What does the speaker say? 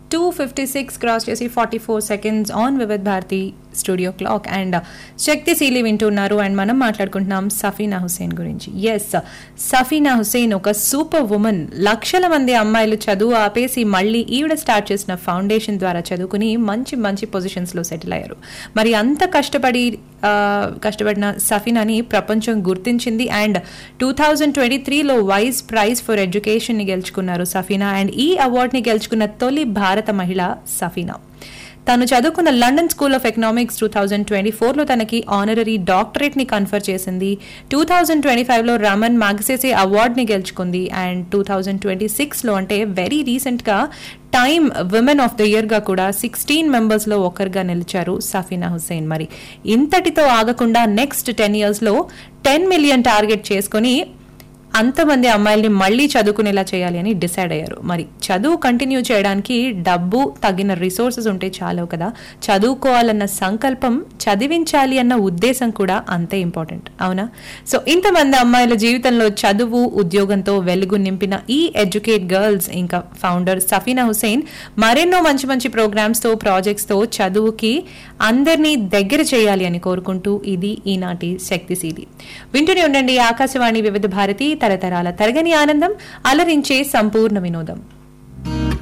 two fifty six cross చేసి forty four seconds on Vividh Bharati studio clock and శక్తిశీలి వింటున్నారు and మనం మాట్లాడుకుంటున్నాం సఫీనా హుసేన్ గురించి ఎస్ సఫీనా హుసేన్ ఒక సూపర్ ఉమెన్ లక్షల మంది అమ్మాయిలు చదువు ఆపేసి మళ్ళీ ఈవిడ స్టార్ట్ చేసిన ఫౌండేషన్ ద్వారా చదువుకుని మంచి మంచి పొజిషన్స్ లో సెటిల్ అయ్యారు మరి అంత కష్టపడి ఆ, కష్టపడిన సఫీనాని ప్రపంచం గుర్తించింది అండ్ టూ థౌజండ్ ట్వంటీ త్రీలో వైస్ ప్రైజ్ ఫర్ ఎడ్యుకేషన్ ని గెలుచుకున్నారు సఫీనా అండ్ ఈ అవార్డ్ ని గెలుచుకున్న తొలి భారత మహిళ సఫీనా తను చదువుకున్న London School of Economics two thousand twenty ఫోర్లో తనకి ఆనరరీ డాక్టరేట్ ని కన్ఫర్ చేసింది టూ థౌజండ్ ట్వంటీ ఫైవ్లో రమన్ మాగ్సెసే అవార్డ్ని గెలుచుకుంది అండ్ టూ థౌజండ్ ట్వంటీ సిక్స్లో అంటే వెరీ రీసెంట్గా టైమ్ విమెన్ ఆఫ్ ద ఇయర్గా కూడా సిక్స్టీన్ మెంబర్స్లో ఒకరుగా నిలిచారు సఫీనా హుసేన్ మరి ఇంతటితో ఆగకుండా నెక్స్ట్ టెన్ ఇయర్స్లో టెన్ మిలియన్ టార్గెట్ చేసుకొని అంతమంది అమ్మాయిల్ని మళ్ళీ చదువుకునేలా చేయాలి అని డిసైడ్ అయ్యారు మరి చదువు కంటిన్యూ చేయడానికి డబ్బు తగిన రిసోర్సెస్ ఉంటే చాలు కదా చదువుకోవాలన్న సంకల్పం చదివించాలి అన్న ఉద్దేశం కూడా అంతే ఇంపార్టెంట్ అవునా సో ఇంతమంది అమ్మాయిల జీవితంలో చదువు ఉద్యోగంతో వెలుగు నింపిన ఈ ఎడ్యుకేట్ గర్ల్స్ ఇంకా ఫౌండర్ సఫీనా హుసేన్ మరెన్నో మంచి మంచి ప్రోగ్రామ్స్ తో ప్రాజెక్ట్స్ తో చదువుకి అందరినీ దగ్గర చేయాలి అని కోరుకుంటూ ఇది ఈనాటి శక్తిశీలి వింటూనే ఉండండి ఆకాశవాణి వివిధ భారతి తరతరాల తరగని ఆనందం అలరించే సంపూర్ణ వినోదం